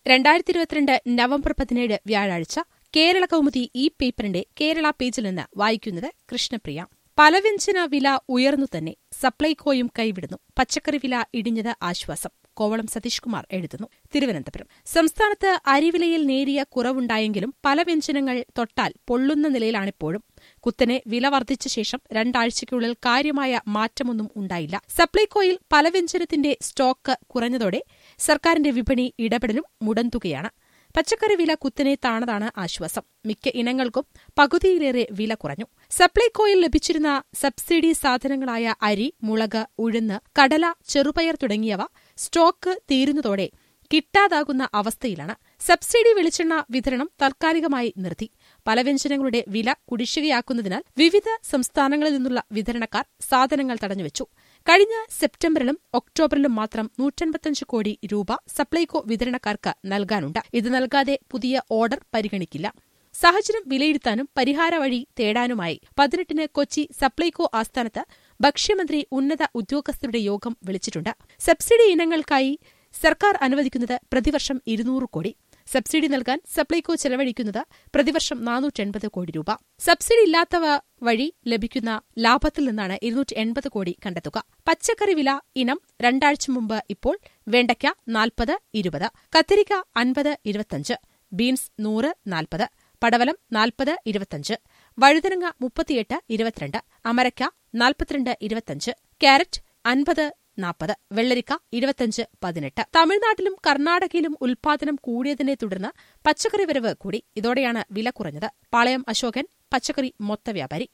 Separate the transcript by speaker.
Speaker 1: രണ്ടായിരത്തി ഇരുപത്തിരണ്ട് നവംബർ പതിനേഴ് വ്യാഴാഴ്ച കേരള കൗമുദി ഈ പേപ്പറിന്റെ കേരള പേജിൽ നിന്ന് വായിക്കുന്നത് കൃഷ്ണപ്രിയ പലവ്യഞ്ജന വില ഉയർന്നു തന്നെ സപ്ലൈകോയും കൈവിടുന്നു പച്ചക്കറി വില ഇടിഞ്ഞത് ആശ്വാസം കോവളം സതീഷ് കുമാർ എഴുതുന്നു തിരുവനന്തപുരം സംസ്ഥാനത്ത് അരിവിലയിൽ നേരിയ കുറവുണ്ടായെങ്കിലും പല വ്യഞ്ജനങ്ങൾ തൊട്ടാൽ പൊള്ളുന്ന നിലയിലാണിപ്പോഴും കുത്തനെ വില വർദ്ധിച്ച ശേഷം രണ്ടാഴ്ചയ്ക്കുള്ളിൽ കാര്യമായ മാറ്റമൊന്നും ഉണ്ടായില്ല സപ്ലൈകോയിൽ പലവ്യഞ്ജനത്തിന്റെ സ്റ്റോക്ക് കുറഞ്ഞതോടെ സർക്കാരിന്റെ വിപണി ഇടപെടലും മുടന്തുകയാണ് പച്ചക്കറി വില കുത്തനെ താണതാണ് ആശ്വാസം മിക്ക ഇനങ്ങൾക്കും പകുതിയിലേറെ വില കുറഞ്ഞു സപ്ലൈകോയിൽ ലഭിച്ചിരുന്ന സബ്സിഡി സാധനങ്ങളായ അരി മുളക് ഉഴുന്ന് കടല ചെറുപയർ തുടങ്ങിയവ സ്റ്റോക്ക് തീരുന്നതോടെ കിട്ടാതാകുന്ന അവസ്ഥയിലാണ് സബ്സിഡി വെളിച്ചെണ്ണ വിതരണം താൽക്കാലികമായി നിർത്തി പല വ്യഞ്ജനങ്ങളുടെ വില കുടിശ്ശികയാക്കുന്നതിനാൽ വിവിധ സംസ്ഥാനങ്ങളിൽ നിന്നുള്ള വിതരണക്കാർ സാധനങ്ങൾ തടഞ്ഞുവച്ചു കഴിഞ്ഞ സെപ്റ്റംബറിലും ഒക്ടോബറിലും മാത്രം നൂറ്റൻപത്തഞ്ച് കോടി രൂപ സപ്ലൈകോ വിതരണക്കാർക്ക് നൽകാനുണ്ട് ഇത് നൽകാതെ പുതിയ ഓർഡർ പരിഗണിക്കില്ല സാഹചര്യം വിലയിരുത്താനും പരിഹാര വഴി തേടാനുമായി പതിനെട്ടിന് കൊച്ചി സപ്ലൈകോ ആസ്ഥാനത്ത് ഭക്ഷ്യമന്ത്രി ഉന്നത ഉദ്യോഗസ്ഥരുടെ യോഗം വിളിച്ചിട്ടുണ്ട് സബ്സിഡി ഇനങ്ങൾക്കായി സർക്കാർ അനുവദിക്കുന്നത് പ്രതിവർഷം ഇരുന്നൂറ് കോടി സബ്സിഡി നൽകാൻ സപ്ലൈകോ ചെലവഴിക്കുന്നത് പ്രതിവർഷം നാനൂറ്റെൺപത് കോടി രൂപ സബ്സിഡി ഇല്ലാത്തവ വഴി ലഭിക്കുന്ന ലാഭത്തിൽ നിന്നാണ് ഇരുന്നൂറ്റി എൺപത് കോടി കണ്ടെത്തുക പച്ചക്കറി വില ഇനം രണ്ടാഴ്ച മുമ്പ് ഇപ്പോൾ വെണ്ടയ്ക്ക നാൽപ്പത് ഇരുപത് കത്തിരിക്ക അൻപത് ഇരുപത്തഞ്ച് ബീൻസ് നൂറ് നാൽപ്പത് പടവലം നാൽപ്പത് ഇരുപത്തഞ്ച് വഴുതനങ്ങ മുപ്പത്തിയെട്ട് ഇരുപത്തിരണ്ട് അമരയ്ക്ക നാൽപ്പത്തിരണ്ട് ഇരുപത്തഞ്ച് ക്യാരറ്റ് അൻപത് നാൽപ്പത് വെള്ളരിക്ക ഇരുപത്തഞ്ച് പതിനെട്ട് തമിഴ്നാട്ടിലും കർണാടകയിലും ഉൽപാദനം കൂടിയതിനെ തുടർന്ന് പച്ചക്കറി വരവ് കൂടി ഇതോടെയാണ് വില കുറഞ്ഞത് പാളയം അശോകൻ പച്ചക്കറി മൊത്ത വ്യാപാരി